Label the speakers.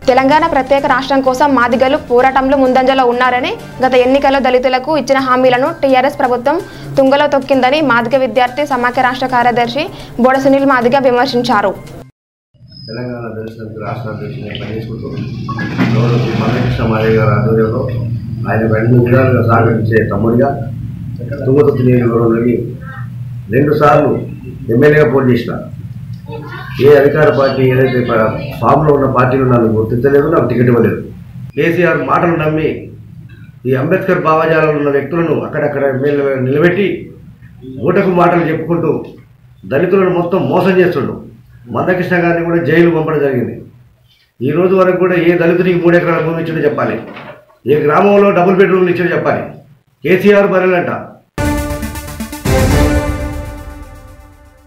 Speaker 1: తెలంగాణ ప్రత్యేక రాష్ట్రం కోసం మాదిగలు పోరాటంలో ముందంజలో ఉన్నారని గత ఎన్నికల్లో దళితులకు ఇచ్చిన హామీలను టీఆర్ఎస్ ప్రభుత్వం తుంగలో తొక్కిందని మాదిగ విద్యార్థి సమాఖ్య రాష్ట్ర కార్యదర్శి బోడ సునీల్ మాదిగ విమర్శించారు
Speaker 2: తెలంగాణ దర్శనకు రాష్ట్ర అధ్యక్షుని పనిచేసుకుంటూ గౌరవ శ్రీ మల్లకృష్ణ మాదయ్య గారి ఆధ్వర్యంలో ఆయన రెండు విధాలుగా సహకరించే తమ్ముడిగా తుంగతుర్తి నియోజకవర్గంలోని రెండు సార్లు ఎమ్మెల్యేగా పోటీ చేసిన ఏ అధికార పార్టీ ఏదైతే ప- ఫామ్లో ఉన్న పార్టీలు నన్ను గుర్తించలేదు నాకు టికెట్ ఇవ్వలేదు కేసీఆర్ మాటలు నమ్మి ఈ అంబేద్కర్ భావజాలంలో ఉన్న వ్యక్తులను అక్కడక్కడ ఎమ్మెల్యే నిలబెట్టి ఓటకు మాటలు చెప్పుకుంటూ దళితులను మొత్తం మోసం చేస్తుండు మందకృష్ణ గారిని కూడా జైలు పంపడం జరిగింది ఈ రోజు వరకు కూడా ఏ దళితునికి మూడు ఎకరాల భూమి ఇచ్చిందో చెప్పాలి ఏ గ్రామంలో డబుల్ బెడ్రూమ్లు ఇచ్చిందో చెప్పాలి కేసీఆర్ బర్రెలంట